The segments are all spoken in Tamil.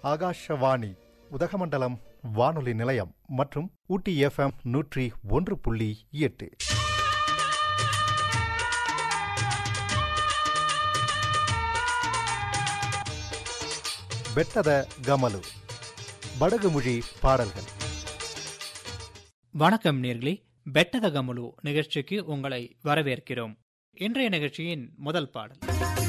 ஆகாஷவாணி உதகமண்டலம் வானொலி நிலையம் மற்றும் ஊட்டி எஃப்எம் நூற்றி ஒன்று புள்ளி எட்டு பெட்டத கமலு படகுமொழி பாடல்கள் வணக்கம் நேர்களே பெட்டத கமுலு நிகழ்ச்சிக்கு உங்களை வரவேற்கிறோம் இன்றைய நிகழ்ச்சியின் முதல் பாடல்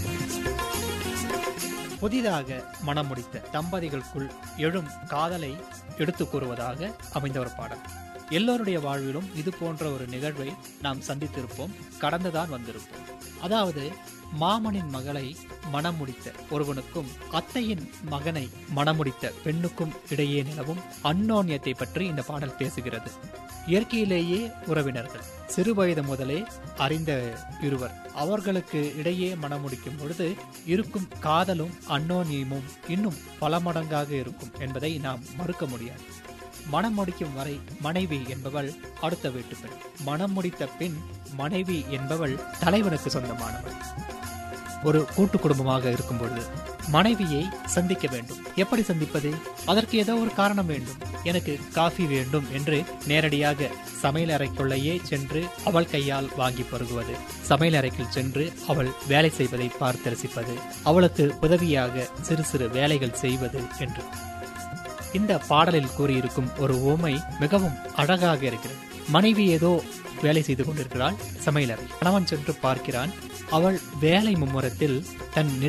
புதிதாக மனம் முடித்த தம்பதிகளுக்குள் எழும் காதலை எடுத்துக் கூறுவதாக அமைந்த ஒரு பாடல் எல்லோருடைய வாழ்விலும் இது போன்ற ஒரு நிகழ்வை நாம் சந்தித்திருப்போம் கடந்துதான் வந்திருப்போம் அதாவது மாமனின் மகளை மனம் முடித்த ஒருவனுக்கும் அத்தையின் மகனை மணமுடித்த பெண்ணுக்கும் இடையே நிலவும் அந்யோன்யத்தை பற்றி இந்த பாடல் பேசுகிறது இயற்கையிலேயே உறவினர்கள் சிறுவயது முதலே அறிந்த இருவர் அவர்களுக்கு இடையே மணமுடிக்கும் பொழுது இருக்கும் காதலும் அந்யோன்யமும் இன்னும் பல மடங்காக இருக்கும் என்பதை நாம் மறுக்க முடியாது மனம் முடிக்கும் வரை மனைவி என்பவள் அடுத்த வீட்டு பெண் மனம் முடித்த பின் மனைவி என்பவள் தலைவனுக்கு சொந்தமானவள் ஒரு கூட்டு குடும்பமாக இருக்கும் பொழுது மனைவியை சந்திக்க வேண்டும் எப்படி சந்திப்பது அதற்கு ஏதோ ஒரு காரணம் வேண்டும் எனக்கு காஃபி வேண்டும் என்று நேரடியாக சமையல் அறைக்குள்ளேயே சென்று அவள் கையால் வாங்கி பருகுவது சமையல் அறைக்குள் சென்று அவள் வேலை செய்வதை பார்த்து ரசிப்பது அவளுக்கு உதவியாக சிறு சிறு வேலைகள் செய்வது என்று இந்த பாடலில் கூறியிருக்கும் ஒரு ஓமை மிகவும் அழகாக இருக்கிறது மனைவி ஏதோ வேலை செய்து கொண்டிருக்கிறாள் சமையலறை கணவன் சென்று பார்க்கிறான் அவள் வேலை மும்முரத்தில் தன்